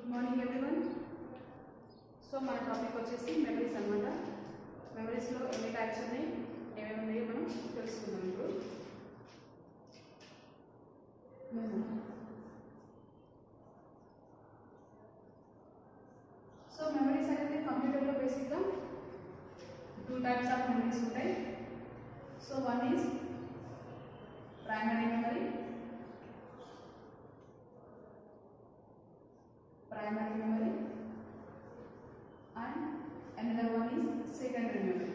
Good morning everyone so మన topic వచ్చేసి memories అనమాట మెమరీస్లో ఎన్ని టైప్స్ ఉన్నాయి ఏమేమి ఉన్నాయో మనం తెలుసుకుందాం ఇప్పుడు సో మెమరీస్ అనేది కంప్యూటర్లో బేసిక్గా టూ టైప్స్ ఆఫ్ మెమరీస్ ఉంటాయి so one is primary memory primary memory and another one is secondary memory.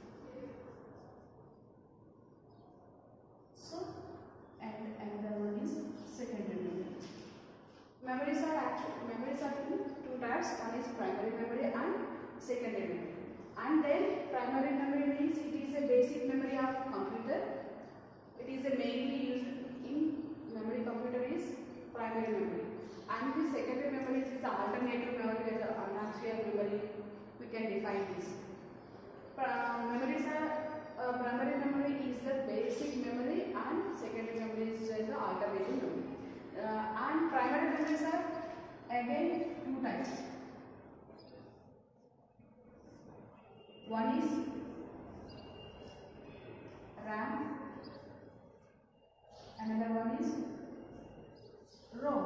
So, and another one is secondary memory. Memories are actually memories are in two types. One is primary memory and secondary memory. And then primary memory means it is a basic memory of computer. It is a mainly used in memory computer is primary memory. And the secondary memory is the alternative memory as a unaxial memory. We can define this. Pra- memories are uh, primary memory is the basic memory and secondary memory is the alternative memory. Uh, and primary memories are again two types. One is RAM, another one is ROM.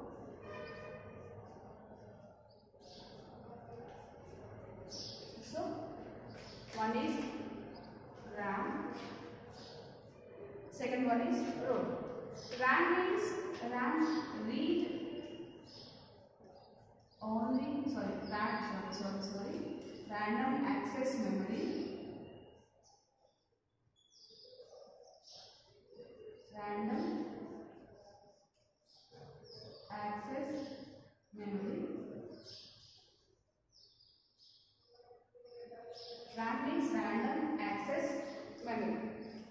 So, one is RAM, second one is ROM. RAM means RAM read only, sorry, RAM, sorry, sorry, sorry, random access memory. Random access memory. RAM means random access memory.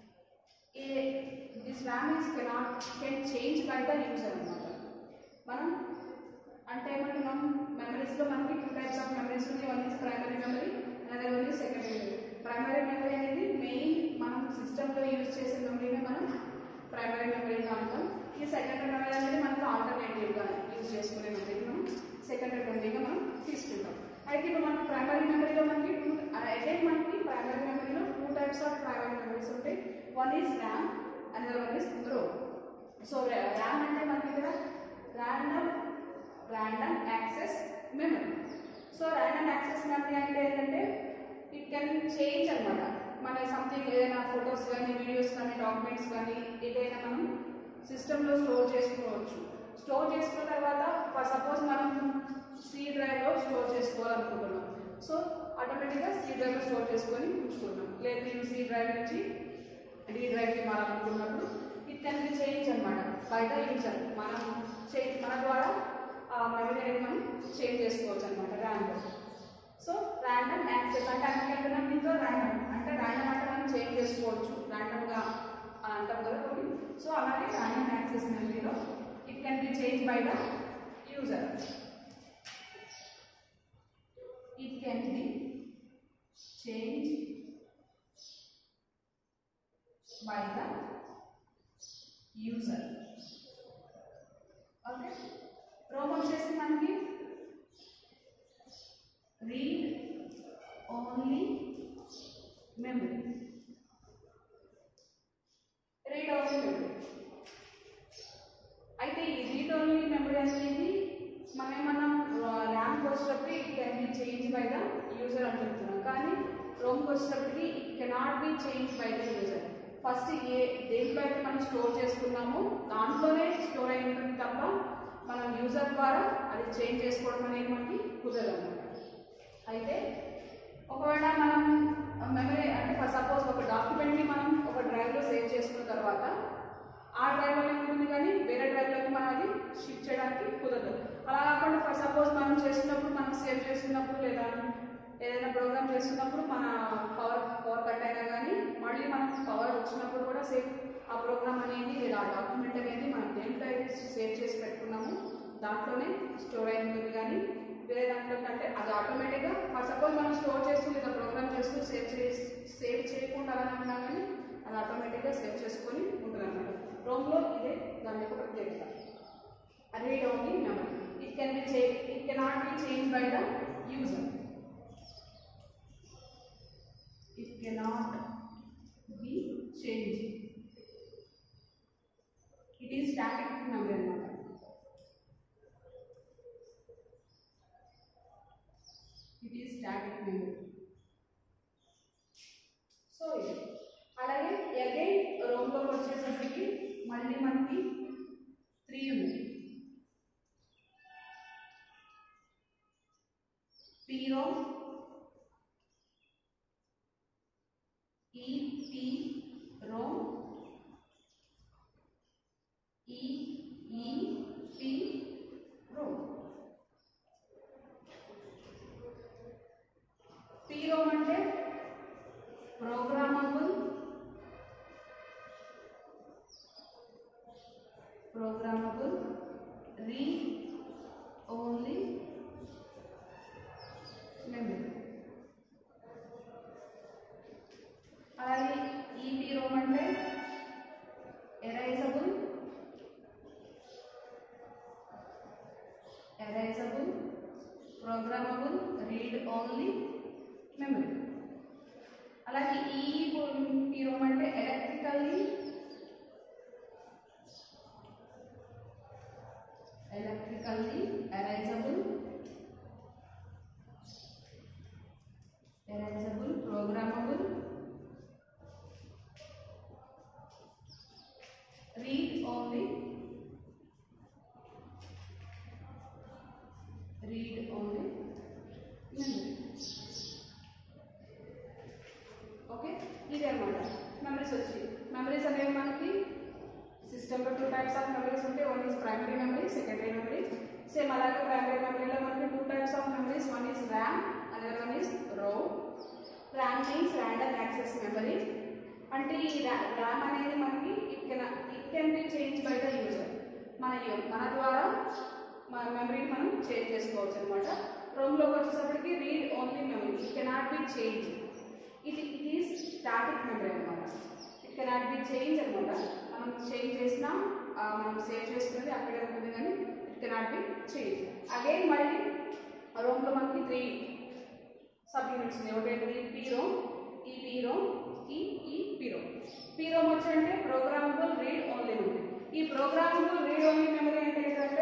A, this RAM is cannot can change by the user అన్నమాట మనం అంటే ఏమంటున్నాం మెమరీస్లో మనకి two types of memories ఉన్నాయి one is primary memory another one is secondary memory primary memory అనేది main మనం సిస్టంలో యూజ్ చేసే మెమరీనే మనం ప్రైమరీ మెమరీగా అంటాం ఈ సెకండరీ మెమరీ అనేది మనకు ఆల్టర్నేటివ్గా యూజ్ చేసుకునే మెమరీ మనం సెకండరీ మెమరీగా మనం తీసుకుంటాం అయితే ఇప్పుడు మనకి ప్రైమరీ మెమరీలో మనకి టూ అగైన్ మనకి ప్రైమరీ మెమరీలో two types of primary memories ఉంటాయి one is RAM another one is ROM so RAM అంటే మనకి ఇక్కడ random random access memory so random access memory అంటే ఏంటంటే ఇట్ కెన్ చేంజ్ అనమాట మన సంథింగ్ ఏదైనా ఫొటోస్ కానీ వీడియోస్ కానీ డాక్యుమెంట్స్ కానీ ఏదైనా మనం సిస్టంలో స్టోర్ చేసుకోవచ్చు స్టోర్ చేసుకున్న తర్వాత ఫర్ సపోజ్ మనం సి డ్రైవ్లో స్టోర్ చేసుకోవాలనుకుంటున్నాం సో ఆటోమేటిక్గా సి డ్రైవ్లో స్టోర్ చేసుకొని ఉంచుకుంటాం లేదు నేను సి డ్రైవ్ నుంచి డి డ్రైవ్కి మారాలనుకున్నప్పుడు ఇట్ కెన్ బి చేంజ్ అనమాట బై ద యూజర్ మనం చేంజ్ మన ద్వారా ఆ మెమరీ అనేది మనం చేంజ్ చేసుకోవచ్చు అనమాట ర్యాండమ్ సో ర్యాండమ్ యాక్సెస్ అంటే అక్కడ వెళ్తున్నాం దీంట్లో ర్యాండమ్ అంటే ర్యాండమ్ అంటే మనం చేంజ్ చేసుకోవచ్చు ర్యాండమ్గా అంటాం కదా కొన్ని సో అలాగే ర్యాండమ్ యాక్సెస్ మెమరీలో it can be change by the user it can be change by the user. Okay ROM వచ్చేసి మనకి read only memory read only memory అయితే ఈ రీడ్ ఓన్లీ మెమరీ అనేది మనం మనం ర్యామ్కి వచ్చేటప్పుడు it can be change by the user అని చెప్తున్నాం కానీ రోమ్కి వచ్చేటప్పటికి it cannot be change by the user first ఏ దేంట్లో అయితే మనం స్టోర్ చేసుకున్నామో దాంట్లోనే స్టోర్ అయి ఉంటుంది తప్ప మనం యూజర్ ద్వారా అది చేంజ్ చేసుకోవడం అనేది మనకి కుదరదు అనమాట అయితే ఒకవేళ మనం మెమరీ అంటే ఫర్ సపోజ్ ఒక డాక్యుమెంట్ని మనం ఒక డ్రైవ్లో సేవ్ చేసుకున్న తర్వాత ఆ డ్రైవ్లోనే ఉంటుంది కానీ వేరే డ్రైవ్లోకి మనం అది షిఫ్ట్ చేయడానికి కుదరదు అలా కాకుండా ఫర్ సపోజ్ మనం చేస్తున్నప్పుడు మనం సేవ్ చేస్తున్నప్పుడు లేదా ఏదైనా ప్రోగ్రామ్ చేస్తున్నప్పుడు మన పవర్ పవర్ కట్ అయినా కానీ మళ్ళీ మనం పవర్ వచ్చినప్పుడు కూడా సేవ్ ఆ ప్రోగ్రామ్ అనేది లేదా ఆ డాక్యుమెంట్ అనేది మనం దేంట్లో అయితే సేవ్ చేసి పెట్టుకున్నాము దాంట్లోనే స్టోర్ అయి ఉంటుంది కానీ వేరే దాంట్లో కంటే అది ఆటోమేటిక్గా ఫర్ సపోజ్ మనం స్టోర్ చేస్తూ లేదా ప్రోగ్రామ్ చేస్తూ సేవ్ చేసి సేవ్ చేయకుండా అలానే ఉన్నా కానీ అది ఆటోమేటిక్గా సేవ్ చేసుకొని ఉంటుంది అన్నమాట రోమ్లో ఇదే దాని యొక్క ప్రత్యేకత read only memory it can be చే it changed by the user. It cannot be changed. It is static memory అన్నమాట it is static memory so ఇది అలాగే అగైన్ రోమ్లోకి వచ్చేసరికి మళ్ళీ మనకి త్రీ ఉంది పీరో ఈ P ROM E E P ROM PROM అంటే programmable programmable read only memory అలాగే ఈ పీరోమ్ అంటే erasable erasable programmable read only memory అలాగే ఈ పీరోమ్ అంటే electrically electrically erasable erasable programmable read only read only memory okay ఇది అనమాట memories వచ్చి memories అనేవి మనకి సిస్టంలో టూ టైప్స్ ఆఫ్ మెమరీస్ ఉంటాయి one is primary memory secondary memory same అలాగే ప్రైమరీ మెమరీలో మనకి two types of memories one is RAM other one is ROM RAM means random access memory అంటే ఈ ర్యామ్ అనేది మనకి it can it can be change by the user మన యు- మన ద్వారా మన మెమరీని మనం చేంజ్ చేసుకోవచ్చు అనమాట రోమ్లోకి వచ్చేసరికి read only memory it cannot be change ఇది ఇట్ ఈస్ స్టాటిక్ మెమరీ అనమాట ఇట్ కెనాట్ బి చేంజ్ అనమాట మనం చేంజ్ చేసినా ఆ, మనం సేవ్ చేసుకున్నది అక్కడే ఉంటుంది కానీ it cannot be change again మళ్ళీ రోమ్లో మనకి త్రీ సబ్ యూనిట్స్ ఉన్నాయి ఒకటి పీరో ఈ పీరో ఈ ఈ పీరో పీరో వచ్చంటే ప్రోగ్రామబుల్ రీడ్ ఓన్లీ ఉంది ఈ ప్రోగ్రామబుల్ రీడ్ ఓన్లీ మెమరీ అంటే ఏంటంటే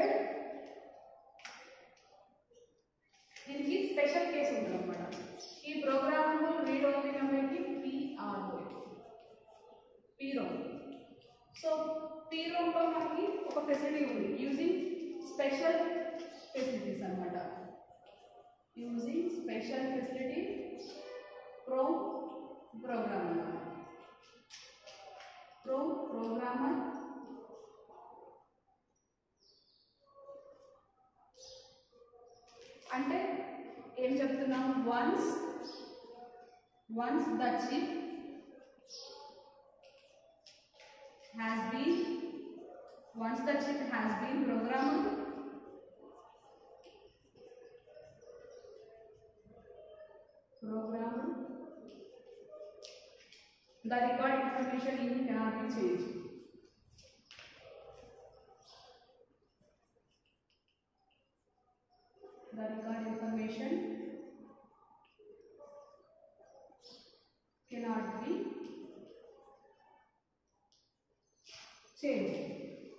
దీనికి స్పెషల్ కేసు ఉంటుంది అనమాట ఈ ప్రోగ్రామబుల్ రీడ్ ఓన్లీ మెమరీకి పిఆర్ఓ పీరో సో పీరోలో మనకి ఒక ఫెసిలిటీ ఉంది యూజింగ్ స్పెషల్ ఫెసిలిటీస్ అన్నమాట using special facility pro programmer pro programmer అంటే ఏం చెప్తున్నాం once once the chip has been once the chip has been programmed programmed the record information in cannot be changed the record information cannot be changed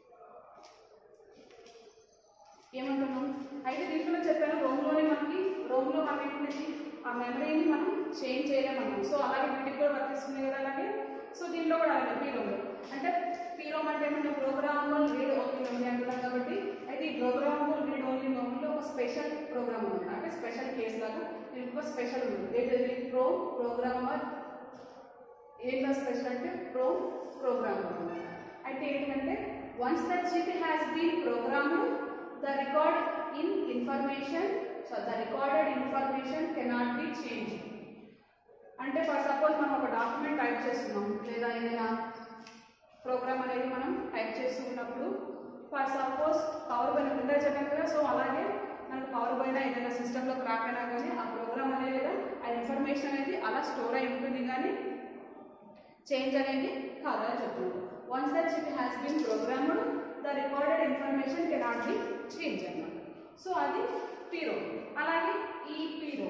ఏమంటున్నాం అయితే దీంట్లో చెప్పాను రోమ్లోనే మనకి రోమ్లో మనం ఏంటంటే ఆ మెమరీని మనం చేంజ్ చేయలేమన్నాం సో అలాగే వీటికి కూడా వర్తిస్తుంది కదా అలాగే సో దీంట్లో కూడా అలాగే పీరోలో అంటే పీరోమ్ అంటే ఏమంటే ప్రోగ్రామబుల్ రీడ్ ఓన్లీ మెమరీ అంటున్నాం కాబట్టి అయితే ఈ ప్రోగ్రామబుల్ రీడ్ ఓన్లీ మెమరీలో ఒక స్పెషల్ ప్రోగ్రామ్ ఉంది అంటే స్పెషల్ కేస్ లాగా దీనికి ఒక స్పెషల్ ఉంది ఏంటది ప్రో ప్రోగ్రామర్ ఏంటో స్పెషల్ అంటే ప్రో ప్రోగ్రామర్ అయితే ఏంటంటే once the chip has been programmed the record in information so the recorded information cannot be change అంటే ఫర్ సపోజ్ మనం ఒక డాక్యుమెంట్ టైప్ చేస్తున్నాం లేదా ఏదైనా ప్రోగ్రామ్ అనేది మనం టైప్ చేస్తున్నప్పుడు ఫర్ సపోజ్ పవర్ పైన ముందే చెప్పాను కదా సో అలాగే మనకు పవర్ పైన ఏదైనా సిస్టంలో క్రాక్ అయినా కానీ ఆ ప్రోగ్రామ్ అనేది లేదా ఆ ఇన్ఫర్మేషన్ అనేది అలా స్టోర్ అయి ఉంటుంది కానీ చేంజ్ అనేది కాదని చెప్తున్నాడు once the chip has been programmed the recorded information cannot be change అన్నమాట సో అది పీరో అలాగే ఈ పీరో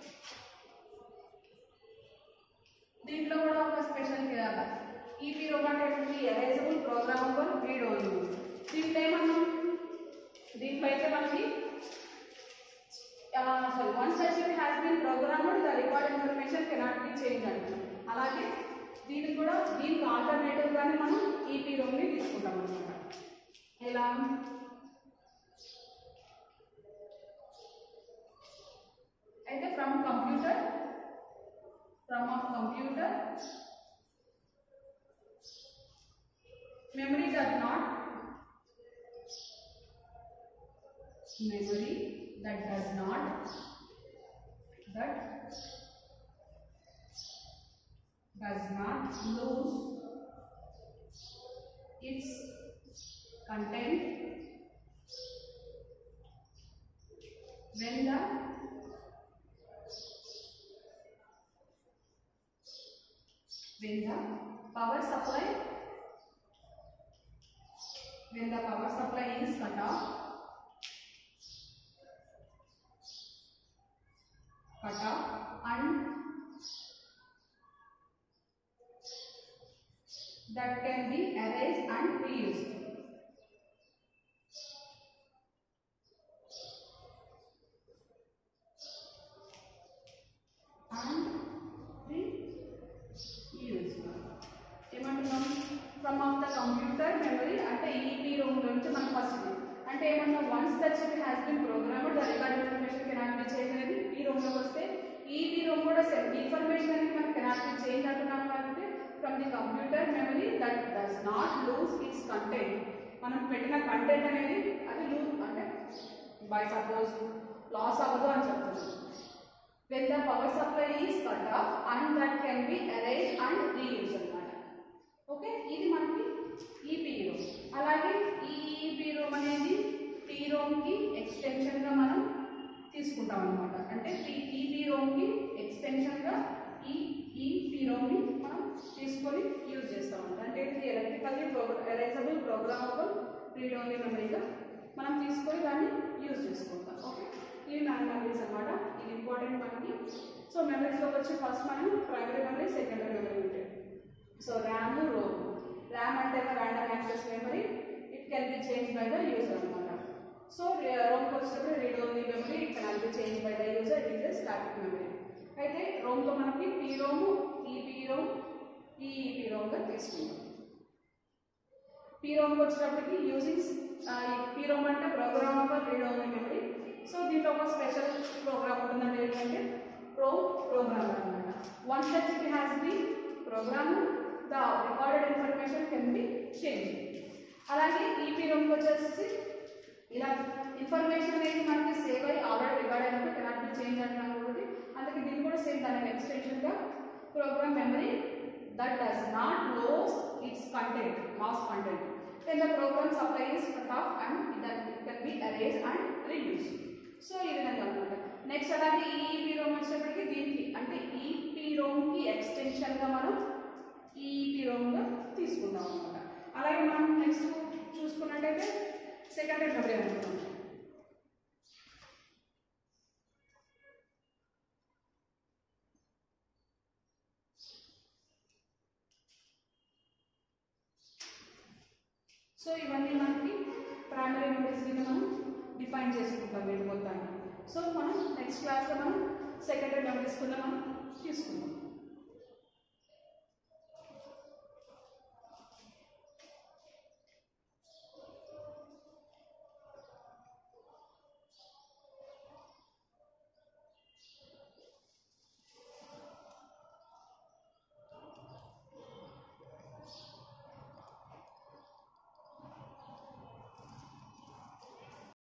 దీంట్లో కూడా ఒక స్పెషల్ చేయాలి ఈ పీరో అంటే ఏంటి ఎరేజబుల్ ప్రోగ్రామబుల్ రీడ్ ఓన్లీ దీంట్లో ఏమన్నాం దీంట్లో అయితే మనకి sorry one session has been programmed the record information cannot be change అంటాం అలాగే దీనికి కూడా దీనికి ఆల్టర్నేటివ్ గానే మనం ఈ పీరోని తీసుకుంటాం అనమాట ఎలా అయితే from computer from of computer memory does not memory that does not that does not lose its content when the when the power supply when the power supply is cut off cut off and that can be erased and reused and reused ఏమంటున్నాం from of the computer memory అంటే EP ROM నుంచి మనం first అంటే ఏమన్నా once the chip has been programmed the record information cannot be change అనేది ఈ ROM లోకి వస్తే ఈపీ రోమ్ కూడా సేమ్ ఇన్ఫర్మేషన్ అనేది మనకి కెనాట్ బి చేంజ్ అంటున్నాం కాబట్టి from the computer memory that does not lose its content మనం పెట్టిన కంటెంట్ అనేది అది లూజ్ అంటే బై సపోజ్ లాస్ అవ్వదు అని చెప్తున్నాం when the power supply is cut off and that can be erased and reused అన్నమాట ఓకే ఇది మనకి ఈ పీరోమ్ అలాగే ఈ పీరోమ్ అనేది పీరోమ్కి ఎక్స్టెన్షన్గా మనం తీసుకుంటాం అనమాట అంటే ఈ పీరోమ్కి ఎక్స్టెన్షన్గా ఈ ఈ పీరోమ్ని మనం తీసుకొని యూజ్ చేస్తాం అనమాట అంటే ఇది ఎలక్ట్రికల్లీ ప్రోగ్రా ఎరేజబుల్ ప్రోగ్రామబుల్ రీడ్ ఓన్లీ మెమరీగా మనం తీసుకొని దాన్ని యూజ్ చేసుకుంటాం ఓకే ఇవి నైన్ మెమరీస్ అనమాట ఇది ఇంపార్టెంట్ మనకి సో మెమరీస్లోకి వచ్చి ఫస్ట్ మనం ప్రైమరీ మెమరీ సెకండరీ మెమరీ ఉంటాయి సో ర్యామ్ రోమ్ ర్యామ్ అంటే random access memory it can be change by the user అనమాట సో రోమ్కి వచ్చినప్పుడు read only memory it can be change by the user it is static memory అయితే రోమ్లో మనకి P ROM E P ROM E P రోమ్గా తీసుకుంటాం పీరోమ్కి వచ్చినప్పటికి యూజింగ్ పీరోమ్ అంటే programmable read only memory so దీంట్లో ఒక స్పెషల్ ప్రోగ్రామ్ ఉంటుందంటే ఏంటంటే ప్రో ప్రోగ్రామర్ అనమాట once that it has be program the recorded information can be change అలాగే ఈ పీరోమ్కి వచ్చేసి ఇలా ఇన్ఫర్మేషన్ అనేది మనకి సేవ్ అయ్యి ఆల్రెడీ రికార్డ్ అయినప్పుడు కెనాట్ బి చేంజ్ అంటున్నాం కాబట్టి అందుకే దీన్ని కూడా సేమ్ దాని ఎక్స్టెన్షన్గా program memory that does not lose its content, loss content. Then the program supply is cut off and then it can be erased and reused. So ఈ విధంగా అనమాట నెక్స్ట్ అలాగే ఈ పీరోమ్ వచ్చేటప్పటికి దీనికి అంటే ఈ పీరోమ్కి ఎక్స్టెన్షన్గా మనం ఈ పీరోమ్గా తీసుకుందాం అనమాట అలాగే మనం నెక్స్ట్ చూసుకున్నట్టయితే సెకండరీ మెమరీ అనుకుంటాం సో ఇవన్నీ మనకి ప్రైమరీ మెమరీస్ కింద మనం డిఫైన్ చేసుకుంటాం వీటి మొత్తాన్ని సో మనం నెక్స్ట్ క్లాస్లో మనం సెకండరీ మెమరీస్ కింద మనం